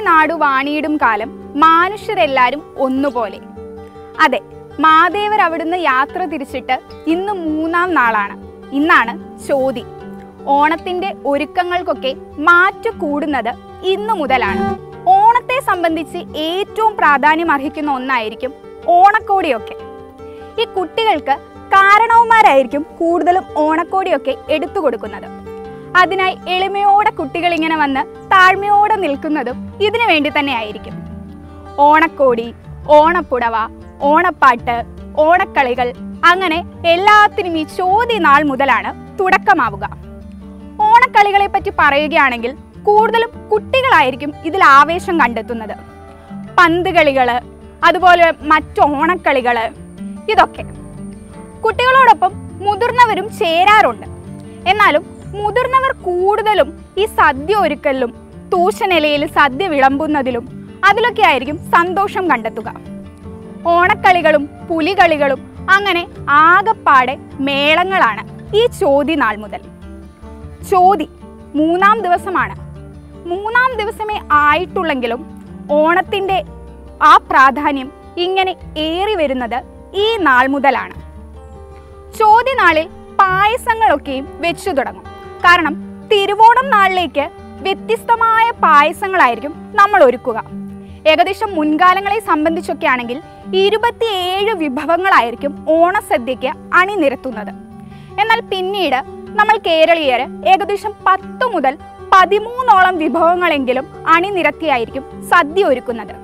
നാടു വാണിയിടും കാലം മനുഷ്യരെല്ലാരും ഒന്നുപോലെ അതെ മാദേവർ അവിടുന്ന് യാത്ര തിരിച്ചിട്ട് ഇന്ന് മൂന്നാം നാളാണ് ഇന്നാണ് ചോതി ഓണത്തിന്റെ ഒരുക്കങ്ങൾക്കൊക്കെ മാറ്റു കൂടുന്നത് ഇന്നു മുതലാണ് ഓണത്തെ സംബന്ധിച്ച് ഏറ്റവും പ്രാധാന്യം അർഹിക്കുന്ന ഒന്നായിരിക്കും ഓണക്കോടിയൊക്കെ ഈ കുട്ടികൾക്ക് കാരണവന്മാരായിരിക്കും കൂടുതലും ഓണക്കോടിയൊക്കെ എടുത്തു കൊടുക്കുന്നത് അതിനായി എളിമയോടെ കുട്ടികൾ ഇങ്ങനെ വന്ന് താഴ്മയോടെ നിൽക്കുന്നതും ഇതിനു വേണ്ടി തന്നെ ആയിരിക്കും ഓണക്കോടി ഓണപ്പുടവ ഓണപ്പാട്ട് ഓണക്കളികൾ അങ്ങനെ എല്ലാത്തിനും ഈ ചോദ്യ നാൾ മുതലാണ് തുടക്കമാവുക ഓണക്കളികളെ പറ്റി പറയുകയാണെങ്കിൽ കൂടുതലും കുട്ടികളായിരിക്കും ഇതിൽ ആവേശം കണ്ടെത്തുന്നത് പന്ത് കളികള് അതുപോലെ മറ്റു ഓണക്കളികള് ഇതൊക്കെ കുട്ടികളോടൊപ്പം മുതിർന്നവരും ചേരാറുണ്ട് എന്നാലും മുതിർന്നവർ കൂടുതലും ഈ സദ്യ ഒരുക്കലിലും തൂശനിലയിൽ സദ്യ വിളമ്പുന്നതിലും അതിലൊക്കെ ആയിരിക്കും സന്തോഷം കണ്ടെത്തുക ഓണക്കളികളും പുലികളികളും അങ്ങനെ ആകപ്പാടെ മേളങ്ങളാണ് ഈ ചോതി നാൾ മുതൽ ചോതി മൂന്നാം ദിവസമാണ് മൂന്നാം ദിവസമേ ആയിട്ടുള്ളെങ്കിലും ഓണത്തിൻ്റെ ആ പ്രാധാന്യം ഇങ്ങനെ ഏറി വരുന്നത് ഈ നാൾ മുതലാണ് ചോദ്യ നാളിൽ പായസങ്ങളൊക്കെയും വെച്ചു തുടങ്ങും കാരണം തിരുവോണം നാളിലേക്ക് വ്യത്യസ്തമായ പായസങ്ങളായിരിക്കും നമ്മൾ ഒരുക്കുക ഏകദേശം മുൻകാലങ്ങളെ സംബന്ധിച്ചൊക്കെ ആണെങ്കിൽ ഇരുപത്തിയേഴ് വിഭവങ്ങളായിരിക്കും ഓണസദ്യയ്ക്ക് അണിനിരത്തുന്നത് എന്നാൽ പിന്നീട് നമ്മൾ കേരളീയര് ഏകദേശം പത്ത് മുതൽ പതിമൂന്നോളം വിഭവങ്ങളെങ്കിലും അണിനിരത്തിയായിരിക്കും സദ്യ ഒരുക്കുന്നത്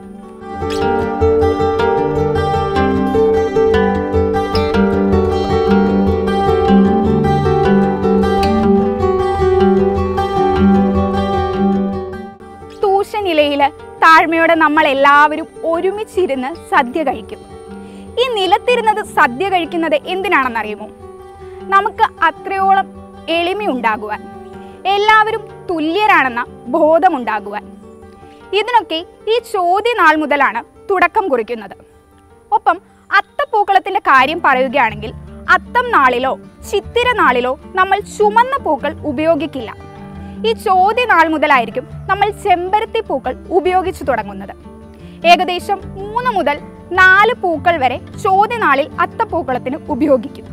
തൂശനിലയിൽ താഴ്മയോടെ നമ്മൾ എല്ലാവരും ഒരുമിച്ചിരുന്ന് സദ്യ കഴിക്കും ഈ നിലത്തിരുന്നത് സദ്യ കഴിക്കുന്നത് എന്തിനാണെന്നറിയുമോ നമുക്ക് അത്രയോളം എളിമയുണ്ടാകുവാൻ എല്ലാവരും തുല്യരാണെന്ന ബോധമുണ്ടാകുവാൻ ഇതിനൊക്കെ ഈ ചോദ്യ നാൾ മുതലാണ് തുടക്കം കുറിക്കുന്നത് ഒപ്പം അത്തപ്പൂക്കളത്തിന്റെ കാര്യം പറയുകയാണെങ്കിൽ അത്തം നാളിലോ ചിത്തിര നാളിലോ നമ്മൾ ചുമന്ന പൂക്കൾ ഉപയോഗിക്കില്ല ഈ ചോദ്യ നാൾ മുതലായിരിക്കും നമ്മൾ ചെമ്പരത്തി പൂക്കൾ ഉപയോഗിച്ചു തുടങ്ങുന്നത് ഏകദേശം മൂന്ന് മുതൽ നാല് പൂക്കൾ വരെ ചോദ്യ നാളിൽ അത്തപ്പൂക്കളത്തിന് ഉപയോഗിക്കും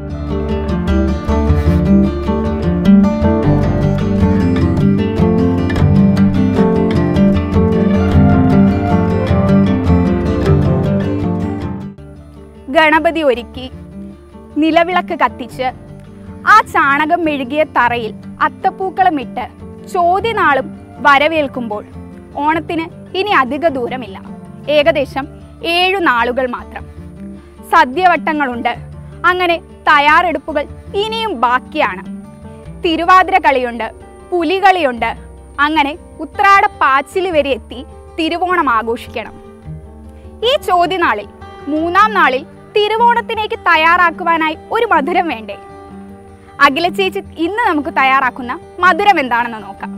ഗണപതി ഒരുക്കി നിലവിളക്ക് കത്തിച്ച് ആ ചാണകം മെഴുകിയ തറയിൽ അത്തപ്പൂക്കളമിട്ട് ചോദ്യനാളും വരവേൽക്കുമ്പോൾ ഓണത്തിന് ഇനി അധിക ദൂരമില്ല ഏകദേശം ഏഴു നാളുകൾ മാത്രം സദ്യവട്ടങ്ങളുണ്ട് അങ്ങനെ തയ്യാറെടുപ്പുകൾ ഇനിയും ബാക്കിയാണ് തിരുവാതിര കളിയുണ്ട് പുലികളിയുണ്ട് അങ്ങനെ ഉത്രാട പാച്ചില് വരെ എത്തി തിരുവോണം ആഘോഷിക്കണം ഈ ചോദ്യനാളിൽ മൂന്നാം നാളിൽ തിരുവോണത്തിലേക്ക് തയ്യാറാക്കുവാനായി ഒരു മധുരം വേണ്ടേ അഖില ചേച്ചി ഇന്ന് നമുക്ക് തയ്യാറാക്കുന്ന മധുരം എന്താണെന്ന് നോക്കാം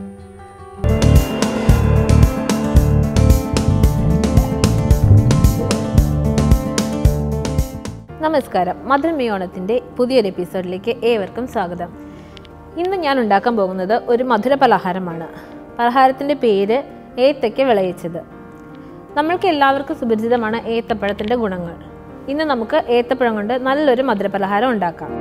നമസ്കാരം മധുര മിയോണത്തിൻ്റെ പുതിയൊരു എപ്പിസോഡിലേക്ക് ഏവർക്കും സ്വാഗതം ഇന്ന് ഞാൻ ഉണ്ടാക്കാൻ പോകുന്നത് ഒരു മധുര പലഹാരമാണ് പലഹാരത്തിൻ്റെ പേര് ഏത്തയ്ക്ക വിളയിച്ചത് നമ്മൾക്ക് എല്ലാവർക്കും സുപരിചിതമാണ് ഏത്തപ്പഴത്തിൻ്റെ ഗുണങ്ങൾ ഇന്ന് നമുക്ക് ഏത്തപ്പഴം കൊണ്ട് നല്ലൊരു മധുര പലഹാരം ഉണ്ടാക്കാം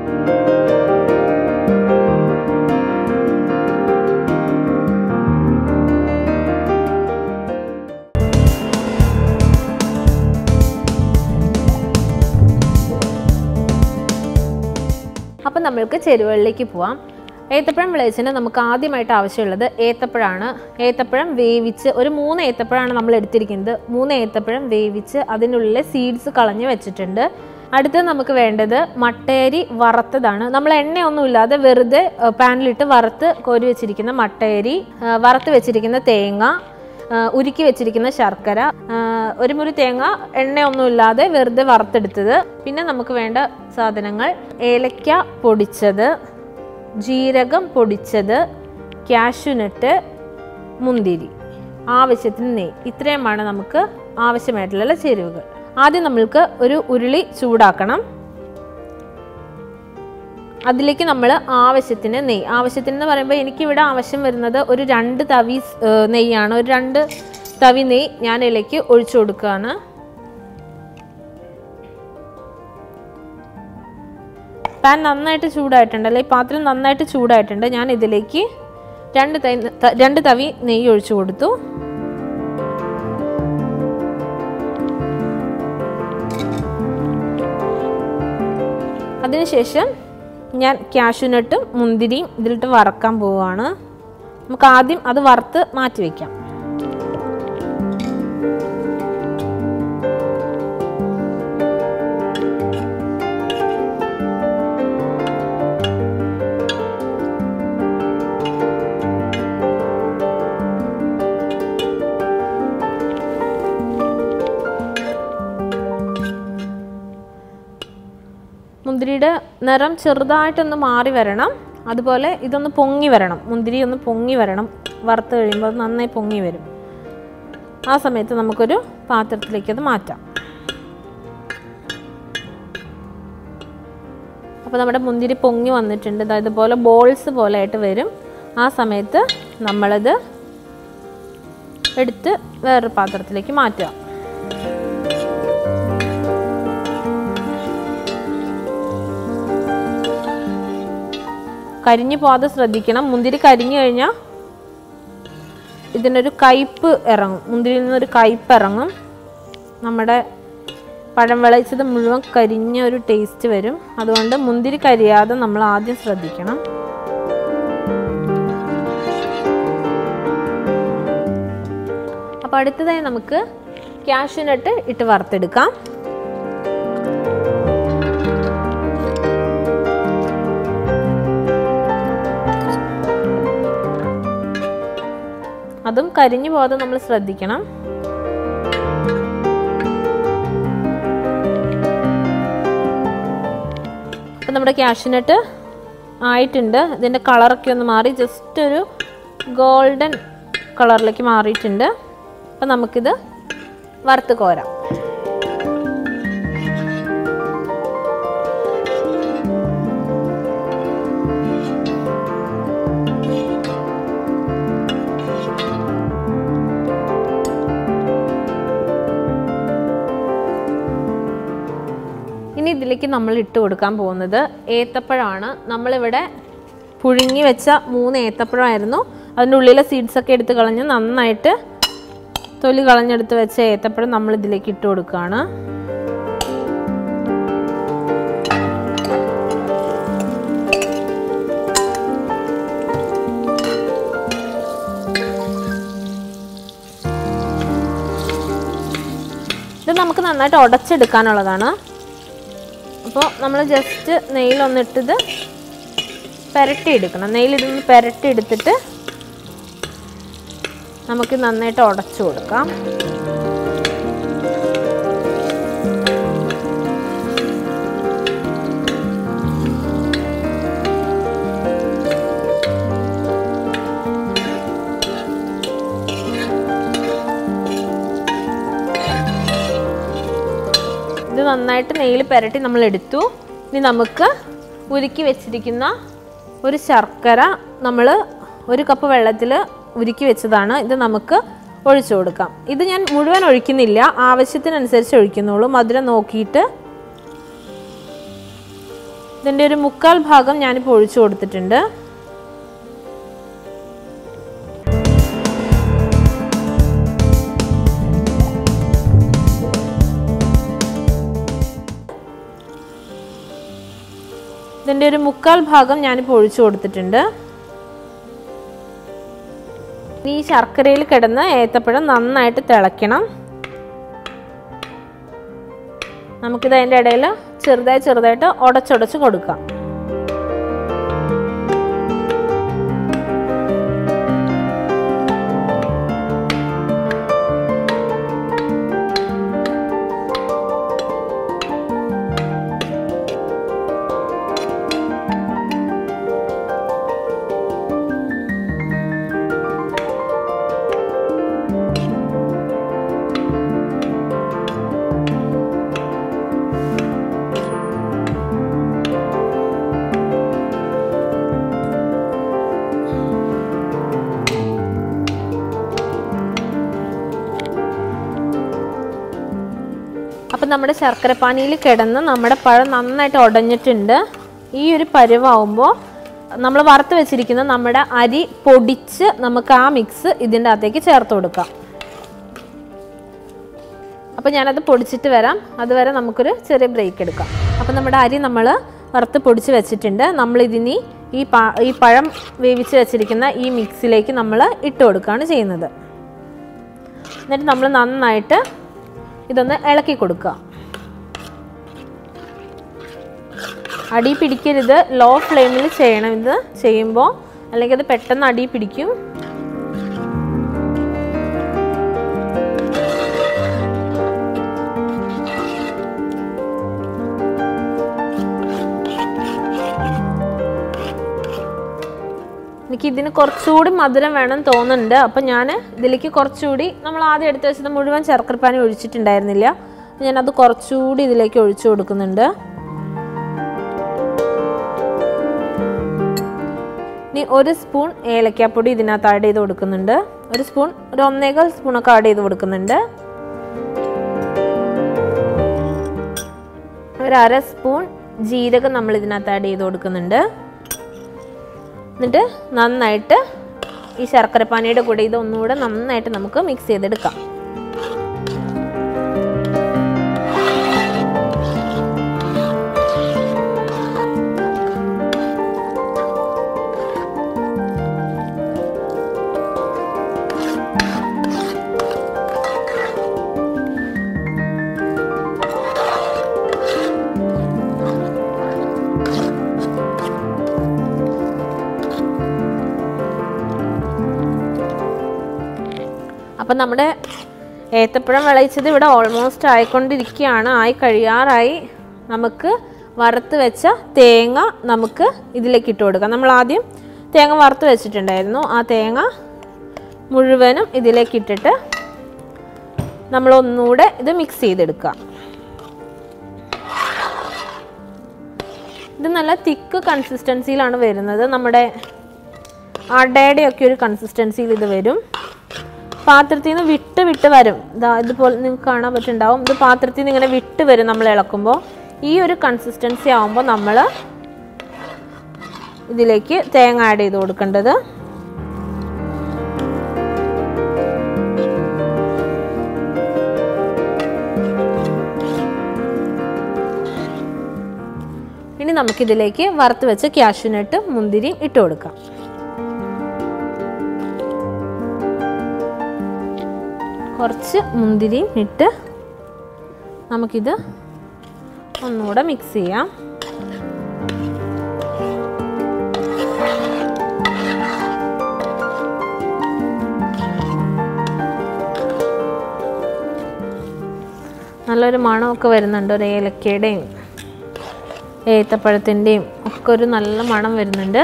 അപ്പം നമ്മൾക്ക് ചേരുവകളിലേക്ക് പോവാം ഏത്തപ്പഴം വിളയിച്ചതിന് നമുക്ക് ആദ്യമായിട്ട് ആവശ്യമുള്ളത് ഏത്തപ്പഴമാണ് ഏത്തപ്പഴം വേവിച്ച് ഒരു മൂന്ന് ഏത്തപ്പഴമാണ് നമ്മൾ എടുത്തിരിക്കുന്നത് മൂന്ന് ഏത്തപ്പഴം വേവിച്ച് അതിനുള്ളിലെ സീഡ്സ് കളഞ്ഞ് വെച്ചിട്ടുണ്ട് അടുത്തത് നമുക്ക് വേണ്ടത് മട്ടയരി വറുത്തതാണ് നമ്മൾ എണ്ണയൊന്നും ഇല്ലാതെ വെറുതെ ഏഹ്, പാനിലിട്ട് വറുത്ത് കോരി വെച്ചിരിക്കുന്ന മട്ടയരി ഏഹ്, വറുത്ത് വെച്ചിരിക്കുന്ന തേങ്ങ ഏഹ്, ഉരുക്കി വെച്ചിരിക്കുന്ന ശർക്കര ഏഹ്, ഒരു മുറി തേങ്ങ എണ്ണയൊന്നും ഇല്ലാതെ വെറുതെ വറുത്തെടുത്തത് പിന്നെ നമുക്ക് വേണ്ട സാധനങ്ങൾ ഏലക്ക പൊടിച്ചത് ജീരകം പൊടിച്ചത് കാഷ്യൂനട്ട് മുന്തിരി ആവശ്യത്തിന് നെയ്യ് ഇത്രയുമാണ് നമുക്ക് ആവശ്യമായിട്ടുള്ള ചേരുവകൾ ആദ്യം നമ്മൾക്ക് ഒരു ഉരുളി ചൂടാക്കണം അതിലേക്ക് നമ്മൾ ആവശ്യത്തിന് നെയ്യ് ആവശ്യത്തിന് എന്ന് പറയുമ്പോൾ എനിക്കിവിടെ ആവശ്യം വരുന്നത് ഒരു രണ്ട് തവി സ്- ഏഹ് നെയ്യാണ് ഒരു രണ്ട് തവി നെയ്യ് ഞാൻ ഇതിലേക്ക് ഒഴിച്ചു കൊടുക്കുകയാണ് പാൻ നന്നായിട്ട് ചൂടായിട്ടുണ്ട് അല്ലെങ്കിൽ പാത്രം നന്നായിട്ട് ചൂടായിട്ടുണ്ട് ഞാൻ ഇതിലേക്ക് രണ്ട് തൈ ത- രണ്ട് തവി നെയ്യ് ഒഴിച്ചു കൊടുത്തു അതിനുശേഷം ഞാൻ കാഷ്യൂനട്ടും മുന്തിരിയും ഇതിലിട്ട് വറക്കാൻ പോവുകയാണ് നമുക്ക് ആദ്യം അത് വറുത്ത് മാറ്റി വയ്ക്കാം മുന്തിരിയുടെ നിറം ചെറുതായിട്ടൊന്ന് മാറി വരണം അതുപോലെ ഇതൊന്ന് പൊങ്ങി വരണം മുന്തിരി ഒന്ന് പൊങ്ങി വരണം വറുത്ത് കഴിയുമ്പോൾ അത് നന്നായി പൊങ്ങി വരും ആ സമയത്ത് നമുക്കൊരു പാത്രത്തിലേക്ക് അത് മാറ്റാം അപ്പോൾ നമ്മുടെ മുന്തിരി പൊങ്ങി വന്നിട്ടുണ്ട് ദാ ഇതുപോലെ ബോൾസ് പോലെ ആയിട്ട് വരും ആ സമയത്ത് നമ്മളത് എടുത്ത് വേറൊരു പാത്രത്തിലേക്ക് മാറ്റുക കരിഞ്ഞു പോകാതെ ശ്രദ്ധിക്കണം മുന്തിരി കരിഞ്ഞു കഴിഞ്ഞാൽ ഇതിനൊരു കയ്പ്പ് ഇറങ്ങും മുന്തിരിയിൽ നിന്നൊരു കയ്പ്പ് ഇറങ്ങും നമ്മുടെ പഴം വിളയിച്ചത് മുഴുവൻ കരിഞ്ഞ ഒരു ടേസ്റ്റ് വരും അതുകൊണ്ട് മുന്തിരി കരിയാതെ നമ്മൾ ആദ്യം ശ്രദ്ധിക്കണം അപ്പോൾ അടുത്തതായി നമുക്ക് കാഷ്യൂനട്ട് ഇട്ട് വറുത്തെടുക്കാം അതും കരിഞ്ഞു പോകാതെ നമ്മൾ ശ്രദ്ധിക്കണം അപ്പം നമ്മുടെ കാഷ്യൂനട്ട് ആയിട്ടുണ്ട് ഇതിൻ്റെ കളറൊക്കെ ഒന്ന് മാറി ജസ്റ്റ് ഒരു ഗോൾഡൻ കളറിലേക്ക് മാറിയിട്ടുണ്ട് അപ്പം നമുക്കിത് വറുത്ത് കോരാം ഇനി ഇതിലേക്ക് നമ്മൾ ഇട്ട് കൊടുക്കാൻ പോകുന്നത് ഏത്തപ്പഴമാണ് നമ്മളിവിടെ പുഴുങ്ങി വെച്ച മൂന്ന് ഏത്തപ്പഴമായിരുന്നു അതിൻ്റെ ഉള്ളിലെ സീഡ്സ് ഒക്കെ എടുത്ത് കളഞ്ഞ് നന്നായിട്ട് തൊലി കളഞ്ഞെടുത്ത് വെച്ച ഏത്തപ്പഴം നമ്മൾ ഇതിലേക്ക് ഇട്ട് കൊടുക്കുകയാണ് ഇത് നമുക്ക് നന്നായിട്ട് ഉടച്ചെടുക്കാനുള്ളതാണ് അപ്പോൾ നമ്മൾ ജസ്റ്റ് നെയ്യിലൊന്നിട്ടത് പുരട്ടി എടുക്കണം നെയ്യിലിതൊന്ന് പുരട്ടി എടുത്തിട്ട് നമുക്ക് നന്നായിട്ട് ഉടച്ചു കൊടുക്കാം ഇത് നന്നായിട്ട് നെയ്യിൽ പുരട്ടി നമ്മൾ എടുത്തു ഇനി നമുക്ക് ഉരുക്കി വെച്ചിരിക്കുന്ന ഒരു ശർക്കര നമ്മൾ ഒരു കപ്പ് വെള്ളത്തിൽ ഉരുക്കി വെച്ചതാണ് ഇത് നമുക്ക് ഒഴിച്ചു കൊടുക്കാം ഇത് ഞാൻ മുഴുവൻ ഒഴിക്കുന്നില്ല ആവശ്യത്തിനനുസരിച്ച് ഒഴിക്കുന്നുള്ളൂ മധുരം നോക്കിയിട്ട് ഇതിൻ്റെ ഒരു മുക്കാൽ ഭാഗം ഞാനിപ്പോൾ ഒഴിച്ചു കൊടുത്തിട്ടുണ്ട് ഇതിൻ്റെ ഒരു മുക്കാൽ ഭാഗം ഞാനിപ്പോൾ ഒഴിച്ചു കൊടുത്തിട്ടുണ്ട് ഈ ശർക്കരയിൽ കിടന്ന് ഏത്തപ്പഴം നന്നായിട്ട് തിളയ്ക്കണം നമുക്കിത് അതിൻ്റെ ഇടയിൽ ചെറുതായി ചെറുതായിട്ട് ഉടച്ചുടച്ച് കൊടുക്കാം അപ്പം നമ്മുടെ ശർക്കരപ്പാനിയിൽ കിടന്ന് നമ്മുടെ പഴം നന്നായിട്ട് ഉടഞ്ഞിട്ടുണ്ട് ഈ ഒരു പരുവാകുമ്പോൾ നമ്മൾ വറുത്ത് വെച്ചിരിക്കുന്ന നമ്മുടെ അരി പൊടിച്ച് നമുക്ക് ആ മിക്സ് ഇതിൻ്റെ അകത്തേക്ക് ചേർത്ത് കൊടുക്കാം അപ്പോൾ ഞാനത് പൊടിച്ചിട്ട് വരാം അതുവരെ നമുക്കൊരു ചെറിയ ബ്രേക്ക് എടുക്കാം അപ്പോൾ നമ്മുടെ അരി നമ്മൾ വറുത്ത് പൊടിച്ച് വെച്ചിട്ടുണ്ട് നമ്മളിതിനി ഈ പ ഈ പഴം വേവിച്ച് വെച്ചിരിക്കുന്ന ഈ മിക്സിലേക്ക് നമ്മൾ ഇട്ട് കൊടുക്കുകയാണ് ചെയ്യുന്നത് എന്നിട്ട് നമ്മൾ നന്നായിട്ട് ഇതൊന്ന് ഇളക്കി കൊടുക്കുക അടി പിടിക്കരുത് ലോ ഫ്ലെയിമിൽ ചെയ്യണം ഇത് ചെയ്യുമ്പോൾ അല്ലെങ്കിൽ അത് പെട്ടെന്ന് അടി പിടിക്കും എനിക്ക് ഇതിന് കുറച്ചുകൂടി മധുരം വേണം തോന്നുന്നുണ്ട് അപ്പം ഞാൻ ഇതിലേക്ക് കുറച്ചുകൂടി നമ്മൾ ആദ്യം എടുത്ത് വെച്ചത് മുഴുവൻ ശർക്കരപ്പാനി ഒഴിച്ചിട്ടുണ്ടായിരുന്നില്ല ഞാനത് കുറച്ചുകൂടി ഇതിലേക്ക് ഒഴിച്ചു കൊടുക്കുന്നുണ്ട് ഇനി ഒരു സ്പൂൺ ഏലക്കാപ്പൊടി ഇതിനകത്ത് ആഡ് ചെയ്ത് കൊടുക്കുന്നുണ്ട് ഒരു സ്പൂൺ ഒരു ഒന്നേകാൽ സ്പൂണൊക്കെ ആഡ് ചെയ്ത് കൊടുക്കുന്നുണ്ട് ഒരു അര സ്പൂൺ ജീരകം നമ്മൾ ഇതിനകത്ത് ആഡ് ചെയ്ത് കൊടുക്കുന്നുണ്ട് എന്നിട്ട് നന്നായിട്ട് ഈ ശർക്കരപ്പാനിയുടെ കൂടെ ഇത് ഒന്നുകൂടെ നന്നായിട്ട് നമുക്ക് മിക്സ് ചെയ്തെടുക്കാം അപ്പം നമ്മുടെ ഏത്തപ്പഴം വിളയിച്ചത് ഇവിടെ ഓൾമോസ്റ്റ് ആയിക്കൊണ്ടിരിക്കുകയാണ് ആയി കഴിയാറായി നമുക്ക് വറുത്ത് വെച്ച തേങ്ങ നമുക്ക് ഇതിലേക്ക് ഇട്ട് കൊടുക്കാം നമ്മൾ ആദ്യം തേങ്ങ വറുത്ത് വെച്ചിട്ടുണ്ടായിരുന്നു ആ തേങ്ങ മുഴുവനും ഇതിലേക്ക് ഇട്ടിട്ട് നമ്മൾ ഒന്നുകൂടെ ഇത് മിക്സ് ചെയ്തെടുക്കുക ഇത് നല്ല തിക്ക് കൺസിസ്റ്റൻസിയിലാണ് വരുന്നത് നമ്മുടെ അടയുടെ ഒക്കെ ഒരു കൺസിസ്റ്റൻസിയിൽ ഇത് വരും പാത്രത്തിൽ നിന്ന് വിട്ട് വിട്ട് വരും ഇതാ ഇതുപോലെ നിങ്ങൾക്ക് കാണാൻ പറ്റുന്നുണ്ടാവും ഇത് പാത്രത്തിൽ നിന്ന് ഇങ്ങനെ വിട്ട് വരും നമ്മൾ ഇളക്കുമ്പോൾ ഈ ഒരു കൺസിസ്റ്റൻസി ആവുമ്പോൾ നമ്മൾ ഇതിലേക്ക് തേങ്ങ ആഡ് ചെയ്ത് കൊടുക്കേണ്ടത് ഇനി നമുക്കിതിലേക്ക് വറുത്ത് വെച്ച ക്യാഷ്യൂനട്ട് മുന്തിരിയും ഇട്ട് കൊടുക്കാം കുറച്ച് മുന്തിരിയും ഇട്ട് നമുക്കിത് ഒന്നുകൂടെ മിക്സ് ചെയ്യാം നല്ലൊരു മണമൊക്കെ വരുന്നുണ്ട് ഒരു ഏലക്കയുടെയും ഏത്തപ്പഴത്തിൻ്റെയും ഒക്കെ ഒരു നല്ല മണം വരുന്നുണ്ട്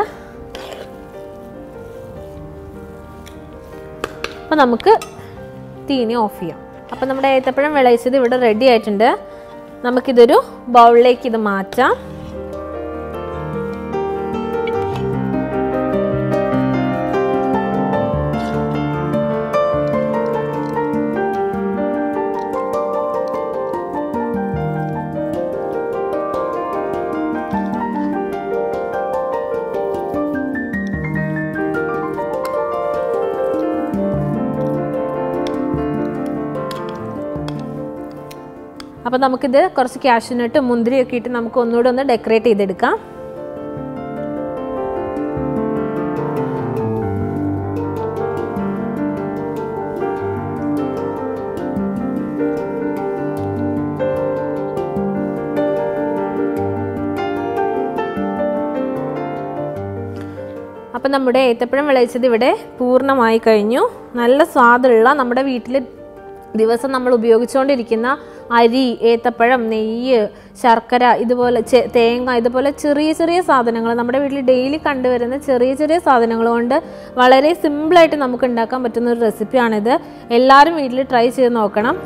അപ്പോൾ നമുക്ക് തീനി ഓഫ് ചെയ്യാം അപ്പോൾ നമ്മുടെ ഏത്തപ്പഴം വിളയിച്ചത് ഇവിടെ റെഡി ആയിട്ടുണ്ട് നമുക്കിതൊരു ബൗളിലേക്ക് ഇത് മാറ്റാം അപ്പോൾ നമുക്കിത് കുറച്ച് ക്യാഷ്യൂനട്ട് മുന്തിരിയൊക്കെ ഇട്ട് നമുക്ക് ഒന്നുകൂടെ ഒന്ന് ഡെക്കറേറ്റ് ചെയ്തെടുക്കാം അപ്പം നമ്മുടെ ഏത്തപ്പഴം വിളയിച്ചത് ഇവിടെ പൂർണ്ണമായി കഴിഞ്ഞു നല്ല സ്വാദുള്ള നമ്മുടെ വീട്ടിൽ ദിവസം നമ്മൾ ഉപയോഗിച്ചുകൊണ്ടിരിക്കുന്ന അരി ഏത്തപ്പഴം നെയ്യ് ശർക്കര ഇതുപോലെ ചെ- തേങ്ങ ഇതുപോലെ ചെറിയ ചെറിയ സാധനങ്ങൾ നമ്മുടെ വീട്ടിൽ ഡെയിലി കണ്ടുവരുന്ന ചെറിയ ചെറിയ സാധനങ്ങൾ കൊണ്ട് വളരെ സിമ്പിളായിട്ട് നമുക്ക് ഉണ്ടാക്കാൻ പറ്റുന്ന ഒരു റെസിപ്പിയാണിത് എല്ലാവരും വീട്ടിൽ ട്രൈ ചെയ്ത് നോക്കണം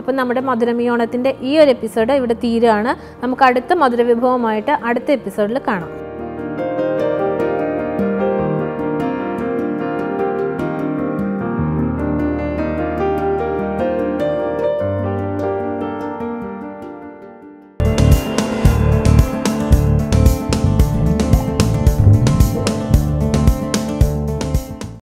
അപ്പം നമ്മുടെ മധുരമിയോണത്തിൻ്റെ ഈ ഒരു എപ്പിസോഡ് ഇവിടെ തീരുകയാണ് നമുക്ക് അടുത്ത മധുരവിഭവമായിട്ട് അടുത്ത എപ്പിസോഡിൽ കാണാം